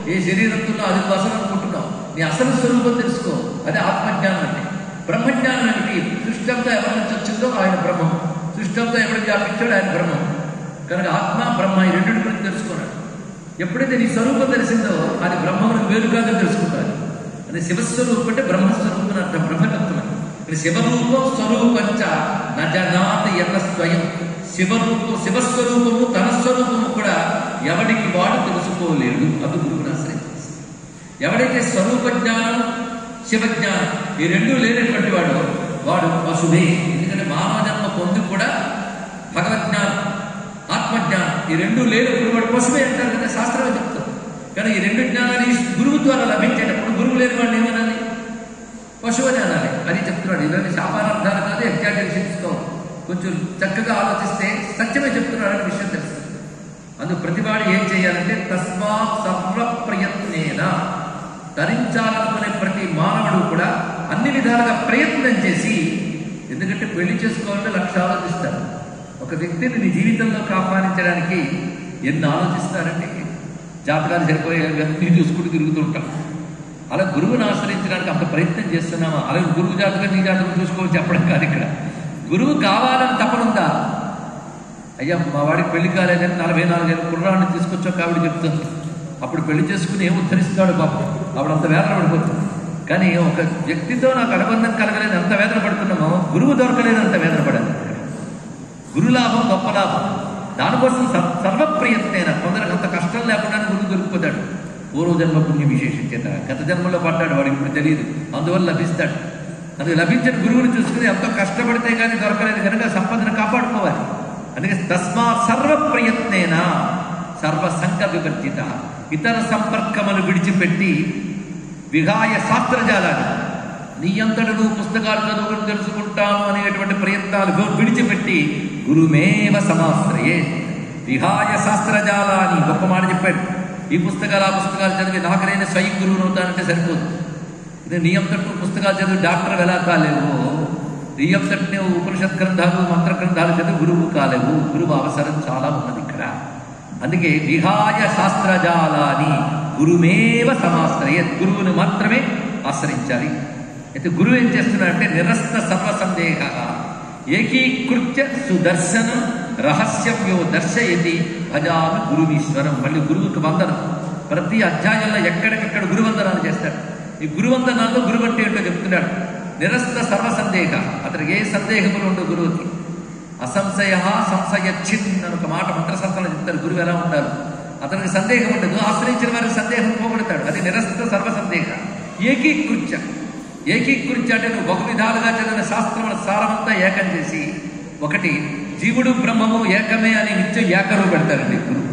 ఏ శరీరంతో అది అసలు అనుకుంటున్నావు నీ అసలు స్వరూపం తెలుసుకో అదే ఆత్మజ్ఞానం అంటే బ్రహ్మజ్ఞానం ఏమిటి సృష్టి అంతా ఎవరి నుంచి వచ్చిందో ఆయన బ్రహ్మం సృష్టి అంతా ఎవరికి వ్యాపించాడు ఆయన బ్రహ్మం కనుక ఆత్మ బ్రహ్మ ఈ రెండు గురించి తెలుసుకున్నాడు ఎప్పుడైతే నీ స్వరూపం తెలిసిందో అది బ్రహ్మమును వేరుగాగా తెలుసుకుంటాడు అది శివస్వరూపం అంటే బ్రహ్మస్వరూపం అని అర్థం బ్రహ్మతత్వం అని. ఇక్కడ శివరూపం స్వరూపంచ నజనాథ ఎన్న స్వయం శివరూపం శివస్వరూపము తన స్వరూపము కూడా ఎవడికి వాడు తెలుసుకోలేడు అది గురువుని ఆశ్రయించాల్సింది ఎవడైతే స్వరూప జ్ఞానం శివజ్ఞానం ఈ రెండు లేనటువంటి వాడు వాడు పశువే ఎందుకంటే మానవ జన్మ పొంది కూడా భగవజ్ఞానం ఆత్మజ్ఞానం ఈ రెండు లేనప్పుడు వాడు పశువే అంటారు కదా శాస్త్రమే చెప్తారు కానీ ఈ రెండు జ్ఞానాలు ఈ గురువు ద్వారా లభించేటప్పుడు గురువు లేని వాడిని ఏమనాలి పశువు అని అనాలి అది చెప్తున్నాడు ఇవన్నీ శాపానార్థాలు కాదు ఎగ్జాక్ట్ తీసుకో కొంచెం చక్కగా ఆలోచిస్తే సత్యమే చెప్తున్నాడు అనే విషయం తెలుస్తుంది అందుకు ప్రతివాడు ఏం చేయాలంటే తస్మాత్ సర్వ ప్రయత్నేన ధరించాలనుకునే ప్రతి మానవుడు కూడా అన్ని విధాలుగా ప్రయత్నం చేసి ఎందుకంటే పెళ్లి చేసుకోవాలంటే లక్ష ఆలోచిస్తారు ఒక వ్యక్తిని నీ జీవితంలోకి ఆహ్వానించడానికి ఎన్ని ఆలోచిస్తారండి జాతకాలు సరిపోయే అన్ని చూసుకుంటూ తిరుగుతుంటాం అలా గురువుని ఆశ్రయించడానికి అంత ప్రయత్నం చేస్తున్నామా అలాగే గురువు జాతకం నీ జాతకం చూసుకోవచ్చు చెప్పడం కాదు ఇక్కడ గురువు కావాలని తపనుందా అయ్యా మా వాడికి పెళ్లి కాలేదని నలభై నాలుగేళ్ళ కుర్రాన్ని తీసుకొచ్చా కాబట్టి చెప్తుంది అప్పుడు పెళ్లి చేసుకుని ఏం ఉద్ధరిస్తాడు పాపం అప్పుడు అంత వేదన పడిపోతుంది కానీ ఒక వ్యక్తితో నాకు అనుబంధం కలగలేదు అంత వేదన పడుతున్నామో గురువు దొరకలేదు అంత వేదన పడాలి గురు లాభం గొప్ప లాభం దానికోసం సర్- సర్వ ప్రయత్నైన కొందరికి అంత కష్టం లేకుండా గురువు దొరికిపోతాడు పూర్వ జన్మ పుణ్య విశేషం చేత గత జన్మలో పడ్డాడు వాడికి ఇప్పుడు తెలియదు అందువల్ల లభిస్తాడు అది లభించిన గురువుని చూసుకుని ఎంతో కష్టపడితే కానీ దొరకలేదు కనుక సంపదను కాపాడుకోవాలి అందుకే తస్మా సర్వ ప్రయత్నేన సర్వ సంఘ వివర్జిత ఇతర సంపర్కములు విడిచిపెట్టి విహాయ శాస్త్రజాలాన్ని నీ అంతటి నువ్వు పుస్తకాలు చదువుకుని తెలుసుకుంటాను అనేటువంటి ప్రయత్నాలు వి- విడిచిపెట్టి గురుమేవ సమాశ్రయే విహాయ శాస్త్రజాలాన్ని గొప్ప మాట చెప్పాడు ఈ పుస్తకాలు ఆ పుస్తకాలు చదివి నాకనైనా స్వయం గురువును అవుతానంటే సరిపోదు ఇది నీ అంతటి నువ్వు పుస్తకాలు చదివి డాక్టర్ ఎలా కాలేవో నీ అంతటి నువ్వు ఉపనిషత్ గ్రంథాలు మంత్ర గ్రంథాలు చదివి గురువు కాలేవు గురువు అవసరం చాలా ఉన్నది ఇక్కడ అందుకే విహాయ శాస్త్రజాలాని గురుమేవ సమాశ్రయ గురువుని మాత్రమే ఆశ్రయించాలి అయితే గురువు ఏం చేస్తున్నాడంటే నిరస్త సర్వ సందేహ ఏకీకృత్య సుదర్శనం రహస్యవ్యో దర్శయతి భజామి గురువీశ్వరం మళ్ళీ గురువుకి వందనం ప్రతి అధ్యాయంలో ఎక్కడికెక్కడ గురువందనాలు చేస్తాడు ఈ గురువందనాల్లో గురువు అంటే ఏంటో చెప్తున్నాడు నిరస్త సర్వ సందేహ అతనికి ఏ సందేహములు ఉండవు గురువుకి అసంశయ సంశయ చిన్ అని ఒక మాట మంత్రశాస్త్రంలో చెప్తారు గురువు ఎలా ఉండాలి అతనికి సందేహం ఉండదు ఆశ్రయించిన వారికి సందేహం పోగొడతాడు అది నిరస్త సర్వ సందేహ ఏకీకృత్య ఏకీకృత్య అంటే నువ్వు ఒక విధాలుగా చదివిన శాస్త్రముల సారమంతా ఏకం చేసి ఒకటి జీవుడు బ్రహ్మము ఏకమే అని నిత్యం ఏకరువు పెడతారండి గురువు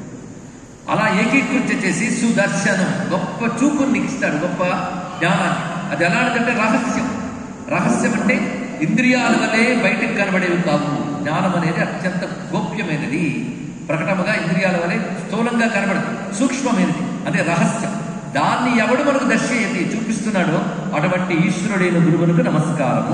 అలా ఏకీకృత్య చేసి సుదర్శనం గొప్ప చూపుని నీకు ఇస్తాడు గొప్ప జ్ఞానాన్ని అది ఎలాంటిదంటే రహస్యం రహస్యం అంటే ఇంద్రియాల వల్లే బయటికి కనబడేవి కావు జ్ఞానం అనేది అత్యంత గోప్యమైనది ప్రకటముగా ఇంద్రియాల వలె స్థూలంగా కనబడదు సూక్ష్మమైనది అదే రహస్యం దాన్ని ఎవడు మనకు దర్శయతి చూపిస్తున్నాడో అటువంటి ఈశ్వరుడైన గురువులకు నమస్కారము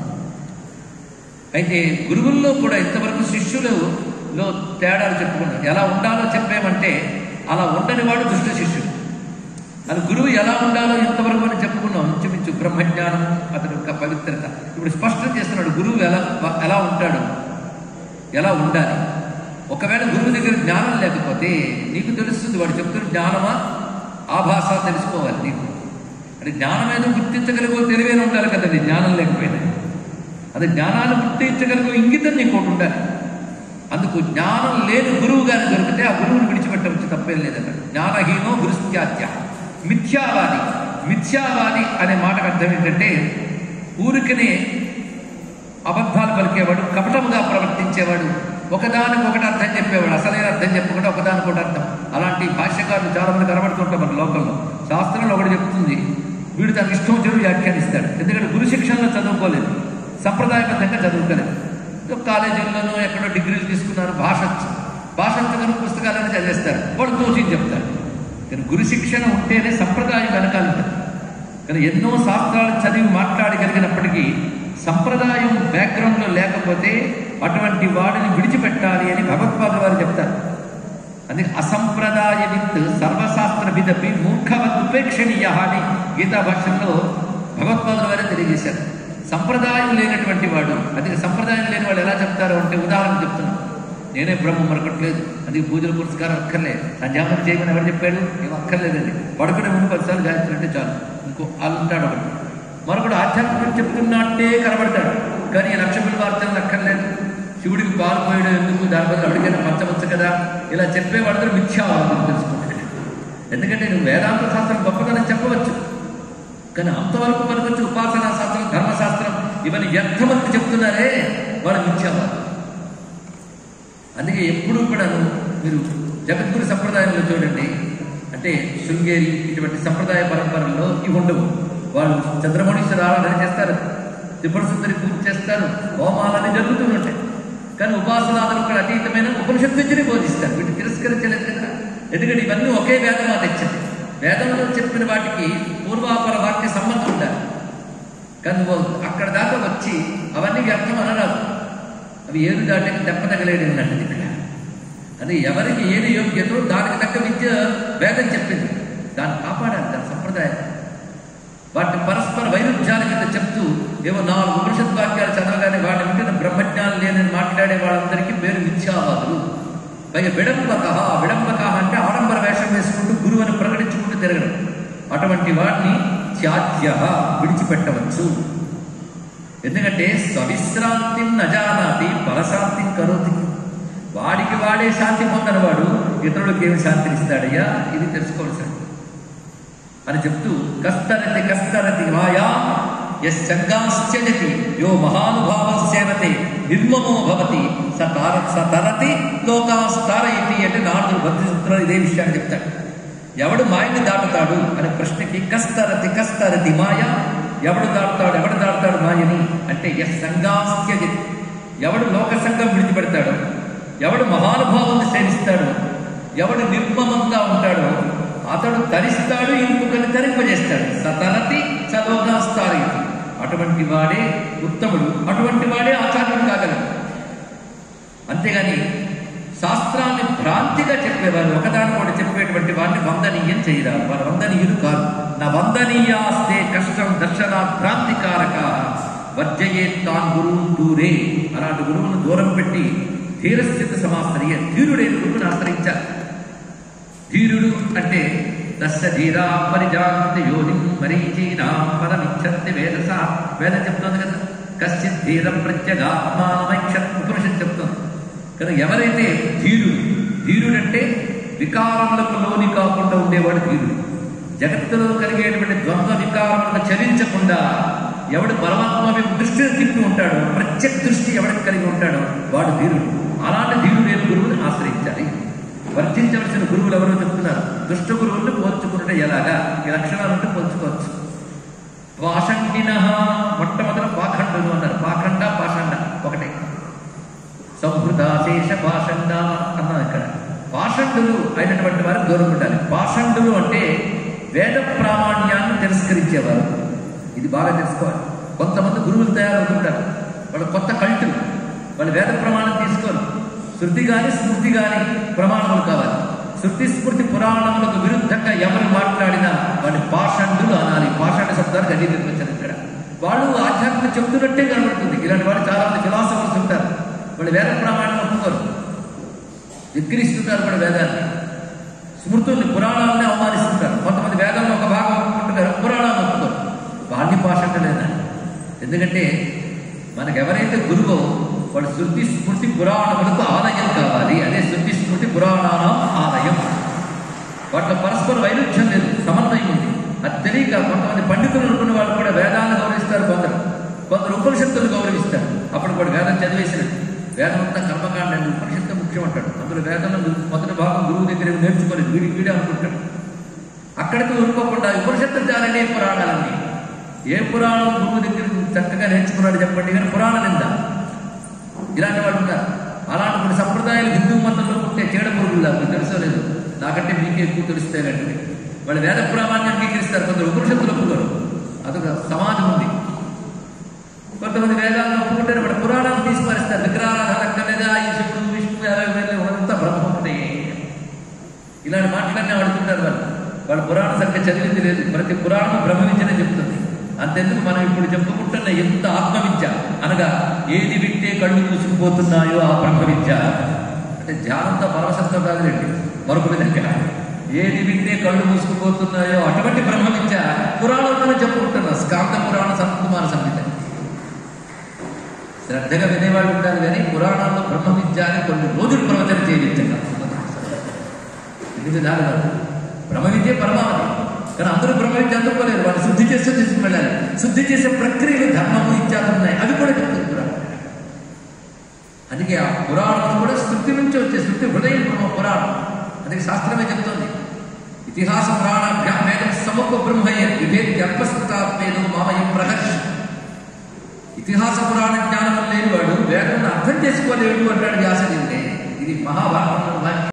అయితే గురువుల్లో కూడా ఇంతవరకు శిష్యులలో తేడాలు చెప్పుకున్నారు ఎలా ఉండాలో చెప్పేమంటే అలా ఉండని వాడు దుష్ట శిష్యుడు అది గురువు ఎలా ఉండాలో ఇంతవరకు మనం చెప్పుకున్నాం ఇంచుమించు బ్రహ్మజ్ఞానం అతని యొక్క పవిత్రత ఇప్పుడు స్పష్టం చేస్తున్నాడు గురువు ఎలా ఎలా ఉంటాడు ఎలా ఉండాలి ఒకవేళ గురువు దగ్గర జ్ఞానం లేకపోతే నీకు తెలుస్తుంది వాడు చెప్తున్న జ్ఞానమా ఆభాష తెలుసుకోవాలి నీకు అంటే జ్ఞానం ఏదో గుర్తించగలిగో తెలివైన ఉండాలి కదండి జ్ఞానం లేకపోయినా అది జ్ఞానాన్ని గుర్తించగలిగే ఇంగితం నీకు ఒకటి ఉండాలి అందుకు జ్ఞానం లేని గురువు గాని దొరికితే ఆ గురువుని విడిచిపెట్టవచ్చు తప్పేం లేదన్నాడు జ్ఞానహీనో గురుస్త్యాత్య మిథ్యావాది మిథ్యావాది అనే మాటకు అర్థం ఏంటంటే ఊరికనే అబద్ధాలు పలికేవాడు కపటముగా ప్రవర్తించేవాడు ఒకదానికి ఒకటి అర్థం చెప్పేవాడు అసలైన అర్థం చెప్పకుండా ఒకదానికి ఒకటి అర్థం అలాంటి భాష్యకారులు చాలా మంది కనబడుతుంటారు మన లోకంలో శాస్త్రంలో ఒకటి చెప్తుంది వీడు తనకి ఇష్టం వచ్చినట్టు వ్యాఖ్యానిస్తాడు ఎందుకంటే గురు శిక్షణలో చదువుకోలేదు సంప్రదాయబద్ధంగా చదువుకోలేదు ఏదో కాలేజీల్లోనూ ఎక్కడో డిగ్రీలు తీసుకున్నారు భాష వచ్చు. భాష వచ్చుకుని పుస్తకాలను చదివేస్తారు వాళ్ళు తోచి చెప్తారు కానీ గురు శిక్షణ ఉంటేనే సంప్రదాయం వెనకాల ఉంటుంది కానీ ఎన్నో శాస్త్రాలు చదివి మాట్లాడగలిగినప్పటికీ సంప్రదాయం బ్యాక్గ్రౌండ్లో లేకపోతే అటువంటి వాడిని విడిచిపెట్టాలి అని భగవత్పాద వారు చెప్తారు అందుకే అసంప్రదాయ విత్ సర్వశాస్త్ర విదపి మూర్ఖవత్ ఉపేక్షణీయ అని గీతా భాషల్లో భగవత్పాదుల వారే తెలియజేశారు సంప్రదాయం లేనటువంటి వాడు అందుకే సంప్రదాయం లేని వాళ్ళు ఎలా చెప్తారు అంటే ఉదాహరణ చెప్తున్నాను నేనే బ్రహ్మ మరొకట్లేదు అందుకే పూజలు పురస్కారం అక్కర్లేదు సంధ్యాపన చేయమని ఎవరు చెప్పాడు ఏం అక్కర్లేదండి పడుకునే ముందు పదిసార్లు గాయత్రి అంటే చాలు ఇంకో వాళ్ళు ఉంటాడు ఒకటి మరొకడు ఆధ్యాత్మికం చెప్తున్నట్టే కనబడతాడు కానీ ఈ లక్ష బిల్వార్చనలు అక్కర్లేదు శివుడికి పాలు పోయడం ఎందుకు దాని బదులు అడిగైనా పంచవచ్చు కదా ఇలా చెప్పే వాళ్ళందరూ మిథ్యావాదం తెలుసుకుంటాడు ఎందుకంటే నువ్వు వేదాంత శాస్త్రం గొప్పదనం చెప్పవచ్చు కానీ అంతవరకు మనకు వచ్చి ఉపాసనా శాస్త్రం ధర్మశాస్త్రం ఇవన్నీ వ్యర్థమంది చెప్తున్నారే వాళ్ళు మిథ్యావాదం అందుకే ఎప్పుడూ కూడాను మీరు జగద్గురు సంప్రదాయంలో చూడండి అంటే శృంగేరి ఇటువంటి సంప్రదాయ పరంపరల్లో ఇవి ఉండవు వాళ్ళు చంద్రమౌళీశ్వర ఆరాధన చేస్తారు త్రిపుర సుందరి పూజ చేస్తారు హోమాలని జరుగుతూ ఉంటాయి కానీ ఉపాసనాదులు కూడా అతీతమైన ఉపనిషత్తు విద్యని బోధిస్తారు వీటిని తిరస్కరించలేదు కదా ఎందుకంటే ఇవన్నీ ఒకే వేదం మాట ఇచ్చింది వేదంలో చెప్పిన వాటికి పూర్వాపర వాక్య సంబంధం ఉండాలి కానీ నువ్వు అక్కడ దాకా వచ్చి అవన్నీ వ్యర్థం అనరాదు అవి ఏది దాటికి దెబ్బ తగలేడు అన్నట్టు ఇక్కడ అది ఎవరికి ఏది యోగ్యతో దానికి తగ్గ విద్య వేదం చెప్పింది దాన్ని కాపాడాలి దాని సంప్రదాయం వాటి పరస్పర వైరుధ్యాల కింద చెప్తూ ఏవో నాలుగు ఉపనిషత్ వాక్యాలు చదవగానే వాటి వింటున్న బ్రహ్మజ్ఞానం లేనని మాట్లాడే వాళ్ళందరికీ పేరు మిథ్యావాదులు పైగా విడంబక విడంబక అంటే ఆడంబర వేషం వేసుకుంటూ గురువుని ప్రకటించుకుంటూ తిరగడం అటువంటి వాడిని త్యాజ్య విడిచిపెట్టవచ్చు ఎందుకంటే స్వవిశ్రాంతి నజానాతి పరశాంతి కరోతి వాడికి వాడే శాంతి పొందని వాడు ఇతరులకు ఏమి శాంతినిస్తాడయ్యా ఇది తెలుసుకోవాల్సింది అని చెప్తూ కస్తరతి కస్తరతి మాయా యశ్చంగాశ్చజతి యో మహానుభావస్యనతే నిర్మమో భవతి స తార స తరతి లోకాస్తారయతి అంటే నారదుడు భక్తి సూత్రాలు ఇదే విషయాన్ని చెప్తాడు ఎవడు మాయని దాటుతాడు అనే ప్రశ్నకి కస్తరతి కస్తరతి మాయ ఎవడు దాటుతాడు ఎవడు దాటుతాడు మాయని అంటే ఎస్ సంగాస్త్యజతి ఎవడు లోక సంఘం విడిచిపెడతాడో ఎవడు మహానుభావాన్ని సేవిస్తాడో ఎవడు నిర్మమంగా ఉంటాడో అతడు తరిస్తాడు ఇంకొకరిని తరింపజేస్తాడు సతరతి సలోకాస్తారయతి అటువంటి వాడే ఉత్తముడు అటువంటి వాడే ఆచార్యుడు కాగలడు అంతేగాని శాస్త్రాన్ని భ్రాంతిగా చెప్పేవారు ఒకదాని కూడా చెప్పేటువంటి వారిని వందనీయం చేయరారు వారు వందనీయులు కాదు నా వందనీయాస్తే కష్టం దర్శనా భ్రాంతికారక వర్జయే తాన్ గురువు దూరే అలాంటి గురువును దూరం పెట్టి ధీరస్థిత సమాశ్రయ ధీరుడైన గురువుని ఆశ్రయించాలి ధీరుడు అంటే దశ ధీరా పరిజాంతి యోనిం మరీచీనాం పరమిచ్చంతి వేదస వేదం చెప్తోంది కదా కశ్చిత్ ధీరం ప్రత్యగాత్మానమైక్షత్ ఉపనిషత్ చెప్తోంది కదా ఎవరైతే ధీరుడు ధీరుడంటే వికారములకు లోని కాకుండా ఉండేవాడు ధీరుడు జగత్తులో కలిగేటువంటి ద్వంద్వ వికారములను చలించకుండా ఎవడు పరమాత్మ వైపు దృష్టిని తిప్పి ఉంటాడో ప్రత్యక్ష దృష్టి ఎవరికి కలిగి ఉంటాడో వాడు ధీరుడు అలాంటి ధీరుడైన గురువుని ఆశ్రయించాలి వర్తించవలసిన గురువులు ఎవరో చెప్తున్నారు దుష్ట గురువుల్ని పోల్చుకుంటే ఎలాగా ఈ లక్షణాలుంటే పోల్చుకోవచ్చు పాషండిన మొట్టమొదటి పాఖండులు అన్నారు పాఖండ పాషండ ఒకటే సంహృతాశేష పాషండ అన్నాం ఇక్కడ పాషండులు అయినటువంటి వారు దూరం ఉండాలి పాషండులు అంటే వేద ప్రామాణ్యాన్ని తిరస్కరించేవారు ఇది బాగా తెలుసుకోవాలి కొంతమంది గురువులు తయారవుతుంటారు వాళ్ళు కొత్త కల్టులు వాళ్ళు వేద ప్రమాణం తీసుకోరు శృతి గాని స్మృతి గాని ప్రమాణములు కావాలి శృతి స్మృతి పురాణములకు విరుద్ధంగా ఎవరు మాట్లాడినా వాడిని పాషండులు అనాలి పాషాండ శబ్దానికి అదే నిర్మించారు ఇక్కడ వాళ్ళు ఆధ్యాత్మిక చెప్తున్నట్టే కనబడుతుంది ఇలాంటి వాళ్ళు చాలా మంది ఫిలాసఫర్స్ ఉంటారు వాళ్ళు వేద ప్రమాణం ఒప్పుకోరు విక్రిస్తుంటారు కూడా వేదాన్ని స్మృతుల్ని పురాణాలని అవమానిస్తుంటారు కొంతమంది వేదంలో ఒక భాగం ఒప్పుకుంటారు పురాణాలు ఒప్పుకోరు వాళ్ళని పాషంటలేదని ఎందుకంటే మనకు ఎవరైతే గురువో వాడు శృతి స్మృతి పురాణములకు ఆలయం కావాలి అదే శృతి స్మృతి పురాణానం ఆలయం వాటిలో పరస్పర వైరుధ్యం లేదు సమన్వయం ఉంది అది తెలియక కొంతమంది పండితులు అనుకున్న వాళ్ళు కూడా వేదాలను గౌరవిస్తారు కొందరు కొందరు ఉపనిషత్తులు గౌరవిస్తారు అప్పుడు కూడా వేదం చదివేసినట్టు వేదం అంతా కర్మకాండ అండి ఉపనిషత్తు ముఖ్యం అంటాడు అందులో వేదంలో మొదటి భాగం గురువు దగ్గర నేర్చుకోలేదు వీడి వీడే అనుకుంటాడు అక్కడికి ఊరుకోకుండా ఉపనిషత్తు చాలండి పురాణాలన్నీ ఏ పురాణం గురువు దగ్గర చక్కగా నేర్చుకున్నాడు చెప్పండి కానీ పురాణ నింద ఇలాంటి వాళ్ళు ఉన్నారు అలాంటి కొన్ని సంప్రదాయాలు హిందూ మతంలో పుట్టే చీడ పురుగులు మీకు తెలుసో లేదు నాకంటే మీకే ఎక్కువ తెలుస్తాయి కంటే వాళ్ళు వేద పురాణాన్ని అంగీకరిస్తారు కొందరు ఉపనిషత్తులు ఒప్పుకోరు అదొక సమాజం ఉంది కొంతమంది వేదాలను ఒప్పుకుంటారు వాడు పురాణాలు తీసుకువరిస్తారు విగ్రహారాధన లేదా ఈశ్వరుడు విష్ణు యాభై వేలు అంతా బ్రహ్మ ఒకటే ఇలాంటి మాటలన్నీ ఆడుతుంటారు వాళ్ళు వాళ్ళ పురాణ సంఖ్య చదివింది లేదు ప్రతి పురాణం బ్రహ్మ విద్యనే చెప్తుంది అంతెందుకు మనం ఇప్పుడు చెప్పుకుంటున్న ఎంత ఆత్మ విద్య అనగా ఏది వింటే కళ్ళు మూసుకుపోతున్నాయో ఆ బ్రహ్మ విద్య అంటే ధ్యానంతో పరవశంతో కాదులేండి మరొక విధంగా ఏది వింటే కళ్ళు మూసుకుపోతున్నాయో అటువంటి బ్రహ్మ విద్య పురాణంలోనే చెప్పుకుంటున్నా స్కాంత పురాణ సంకుమార సంహిత శ్రద్ధగా వినేవాళ్ళు ఉంటారు కానీ పురాణాల్లో బ్రహ్మ విద్య అని కొన్ని రోజులు ప్రవచన చేయించగా ఎన్ని విధాలు కాదు బ్రహ్మ విద్య పరమావధి కానీ అందరూ బ్రహ్మ విద్య అందుకోలేరు వాళ్ళు శుద్ధి చేస్తూ తీసుకువెళ్ళాలి శుద్ధి చేసే ప్రక్రియలు ధర్మము ఇత్యాదులు ఉన్నాయి అవి కూడా చెప్తుంది పురాణం అందుకే ఆ పురాణం కూడా శృతి నుంచి వచ్చే శృతి హృదయం బ్రహ్మ పురాణం అందుకే శాస్త్రమే చెప్తోంది ఇతిహాస పురాణాభ్యాం వేదం సముఖ బ్రహ్మయ్య విభేద్యల్పస్కృతాత్మేను మామయం ప్రహర్ష ఇతిహాస పురాణ జ్ఞానం లేనివాడు వేదాన్ని అర్థం చేసుకోలేడు అంటాడు వ్యాసదేవుడే ఇది మహాభారతంలో వాక్యం